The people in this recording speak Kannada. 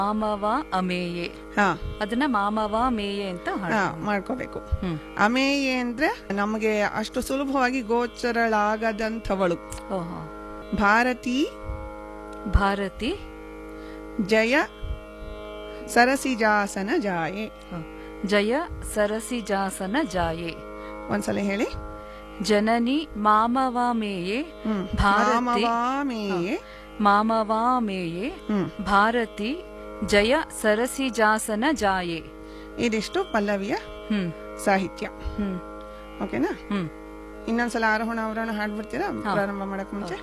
ಮಾಮವ ಅಮೇಯೆ ಹಾ ಅದನ್ನ ಮಾಮವ ಮೇಯೆ ಅಂತ ಹಾಡು. ಹಾ ಮಾಡ್ಕೋಬೇಕು ಹ್ಮ್ ಅಮೇಯೆ ಅಂದ್ರೆ ನಮಗೆ ಅಷ್ಟು ಸುಲಭವಾಗಿ ಗೋಚರಳಾಗದಂಥವಳು ಓಹೋ ಭಾರತಿ ಭಾರತಿ ಜಯ ಸರಸಿಜಾಸನ ಜಾಯೆ ಹ. ಜಯ ಸರಸಿಜಾಸನ ಜಾಯೆ ಒಂದ್ಸಲ ಹೇಳಿ ಜನನಿ ಮಾಮವ ಮೇಯೆ ಹ್ಮ್ ಭಾರತಿ ಮಾಮವಾಮೇಯೆ ಮಾಮವ ಮೇಯೆ ಹ್ಮ್ ಭಾರತಿ ಜಯ ಸರಸಿಜಾಸನ ಜಾಯೆ ಇದಿಷ್ಟು ಪಲ್ಲವಿಯ ಹ್ಮ್ ಸಾಹಿತ್ಯ ಹ್ಮ್ ಓಕೆನಾ ಹ್ಮ್ ಇನ್ನೊಂದ್ಸಲ ಆರೋಹಣ ಅವರೋಹಣ ಹಾಡ್ಬಿಡ್ತೀರಾ ಪ್ರಾರಂಭ ಮಾಡಕ್ ಮುಂಚೆ